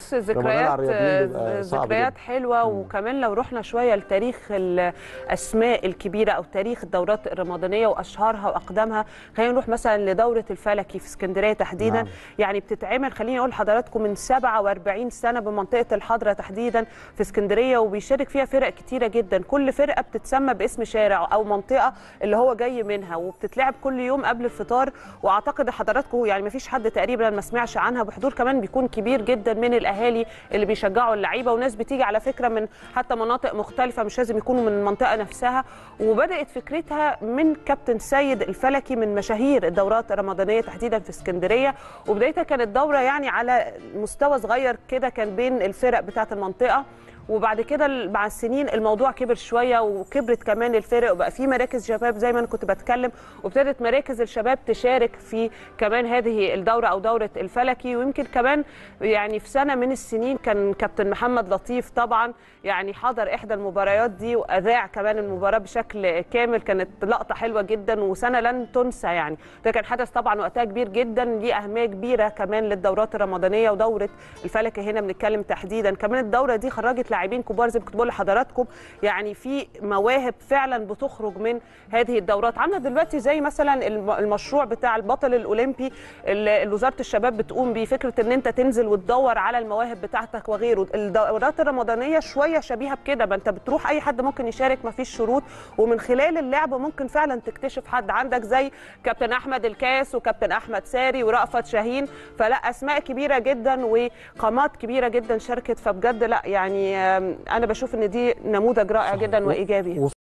بص رمضان ذكريات على الرياضيين بيبقى صعب ذكريات جدا. حلوه وكمان لو رحنا شويه لتاريخ الاسماء الكبيره او تاريخ الدورات الرمضانيه واشهرها واقدمها خلينا نروح مثلا لدوره الفلكي في اسكندريه تحديدا نعم. يعني بتتعمل خليني اقول لحضراتكم من 47 سنه بمنطقه الحضره تحديدا في اسكندريه وبيشارك فيها فرق كتيره جدا كل فرقه بتتسمى باسم شارع او منطقه اللي هو جاي منها وبتتلعب كل يوم قبل الفطار واعتقد حضراتكم يعني ما فيش حد تقريبا ما سمعش عنها بحضور كمان بيكون كبير جدا من الاهالي اللي بيشجعوا اللعيبه وناس بتيجي على فكره من حتى مناطق مختلفه مش لازم يكونوا من المنطقه نفسها وبدات فكرتها من كابتن سيد الفلكي من مشاهير الدورات الرمضانيه تحديدا في اسكندريه وبدايتها كانت دوره يعني على مستوى صغير كده كان بين الفرق بتاعه المنطقه وبعد كده مع السنين الموضوع كبر شويه وكبرت كمان الفرق وبقى في مراكز شباب زي ما انا كنت بتكلم وابتدت مراكز الشباب تشارك في كمان هذه الدوره او دوره الفلكي ويمكن كمان يعني في سنه من السنين كان كابتن محمد لطيف طبعا يعني حضر احدى المباريات دي واذاع كمان المباراه بشكل كامل كانت لقطه حلوه جدا وسنه لن تنسى يعني ده كان حدث طبعا وقتها كبير جدا ليه اهميه كبيره كمان للدورات الرمضانيه ودوره الفلكي هنا بنتكلم تحديدا كمان الدوره دي خرجت لاعبين كبار زي ما كنت بقول لحضراتكم يعني في مواهب فعلا بتخرج من هذه الدورات عامله دلوقتي زي مثلا الم- المشروع بتاع البطل الاولمبي اللي اللي وزاره الشباب بتقوم بيه فكره ان انت تنزل وتدور على المواهب بتاعتك وغيره الدورات الرمضانيه شويه شبيهه بكده ما انت بتروح اي حد ممكن يشارك ما فيش شروط ومن خلال اللعب ممكن فعلا تكتشف حد عندك زي كابتن احمد الكاس وكابتن احمد ساري ورأفت شاهين فلا اسماء كبيره جدا وقامات كبيره جدا شاركت فبجد لا يعني آم، انا بشوف ان دي نموذج رائع جدا وايجابي